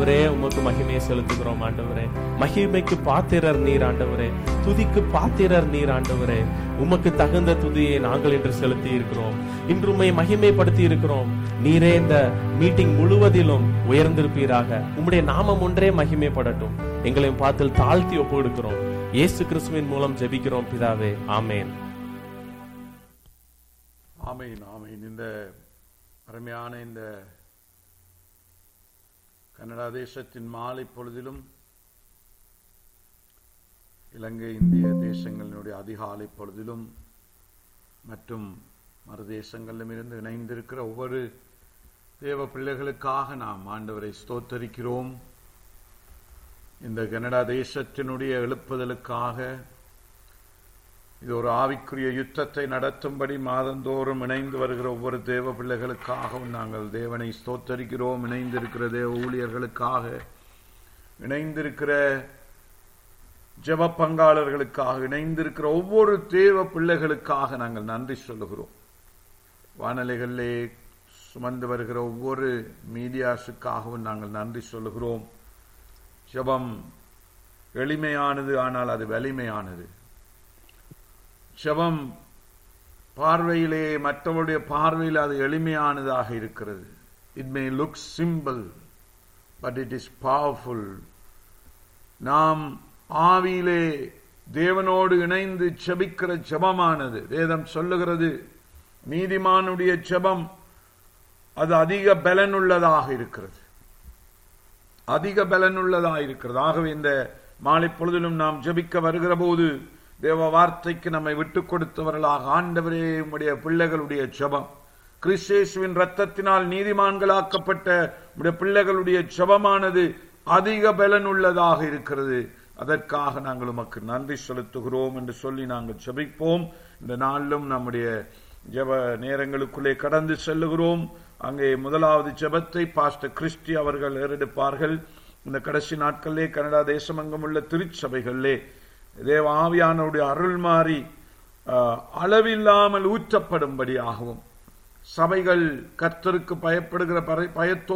ஆண்டவரே உமக்கு மகிமையை செலுத்துகிறோம் ஆண்டவரே மகிமைக்கு பாத்திரர் நீர் ஆண்டவரே துதிக்கு பாத்திரர் நீர் ஆண்டவரே உமக்கு தகுந்த துதியை நாங்கள் இன்று செலுத்தி இருக்கிறோம் இன்று உம்மை மகிமைப்படுத்தி இருக்கிறோம் நீரே இந்த மீட்டிங் முழுவதிலும் உயர்ந்திருப்பீராக உம்முடைய நாமம் ஒன்றே மகிமைப்படட்டும் எங்களையும் பார்த்து தாழ்த்தி ஒப்பு கொடுக்கிறோம் இயேசு கிறிஸ்துவின் மூலம் ஜெபிக்கிறோம் பிதாவே ஆமென் ஆமீன் ஆமீன் இந்த அருமையான இந்த கனடா தேசத்தின் மாலை பொழுதிலும் இலங்கை இந்திய தேசங்களினுடைய அதிகாலை பொழுதிலும் மற்றும் மறு தேசங்களிலும் இருந்து இணைந்திருக்கிற ஒவ்வொரு தேவ பிள்ளைகளுக்காக நாம் ஆண்டவரை ஸ்தோத்தரிக்கிறோம் இந்த கனடா தேசத்தினுடைய எழுப்புதலுக்காக இது ஒரு ஆவிக்குரிய யுத்தத்தை நடத்தும்படி மாதந்தோறும் இணைந்து வருகிற ஒவ்வொரு தேவ பிள்ளைகளுக்காகவும் நாங்கள் தேவனை ஸ்தோத்தரிக்கிறோம் இணைந்திருக்கிற தேவ ஊழியர்களுக்காக இணைந்திருக்கிற ஜெப பங்காளர்களுக்காக இணைந்திருக்கிற ஒவ்வொரு தேவ பிள்ளைகளுக்காக நாங்கள் நன்றி சொல்லுகிறோம் வானொலிகளிலே சுமந்து வருகிற ஒவ்வொரு மீடியாஸுக்காகவும் நாங்கள் நன்றி சொல்லுகிறோம் ஜெபம் எளிமையானது ஆனால் அது வலிமையானது ஜெபம் பார்வையிலே மற்றவருடைய பார்வையில் அது எளிமையானதாக இருக்கிறது it may look simple but it is powerful நாம் ஆவியிலே தேவனோடு இணைந்து செபிக்கிற ஜெபமானது வேதம் சொல்லுகிறது நீதிமானுடைய ஜெபம் அது அதிக பலனுள்ளதாக இருக்கிறது அதிக பலனுள்ளதாக இருக்கிறது ஆகவே இந்த மாலை பொழுதிலும் நாம் ஜெபிக்க வருகிற போது தேவ வார்த்தைக்கு நம்மை விட்டுக் கொடுத்தவர்களாக ஆண்டவரே உம்முடைய பிள்ளைகளுடைய ஜெபம் கிறிஸ்தேசுவின் ரத்தத்தினால் நீதிமான்களாக்கப்பட்ட உடைய பிள்ளைகளுடைய ஜெபமானது அதிக பலனுள்ளதாக இருக்கிறது அதற்காக நாங்கள் உமக்கு நன்றி செலுத்துகிறோம் என்று சொல்லி நாங்கள் ஜெபிப்போம் இந்த நாளிலும் நம்முடைய ஜெப நேரங்களுக்குள்ளே கடந்து செல்லுகிறோம் அங்கே முதலாவது ஜெபத்தை பாஸ்டர் கிறிஸ்டி அவர்கள் ஏறெடுப்பார்கள் இந்த கடைசி நாட்களிலே கனடா தேசமெங்கும் உள்ள திருச்சபைகளிலே தேவ ஆவியானவருடைய அருள் மாறி அஹ், அளவில்லாமல் ஊற்றப்படும்படியாகவும் சபைகள் கர்த்தருக்கு பயப்படுகிற பய- பயத்தோ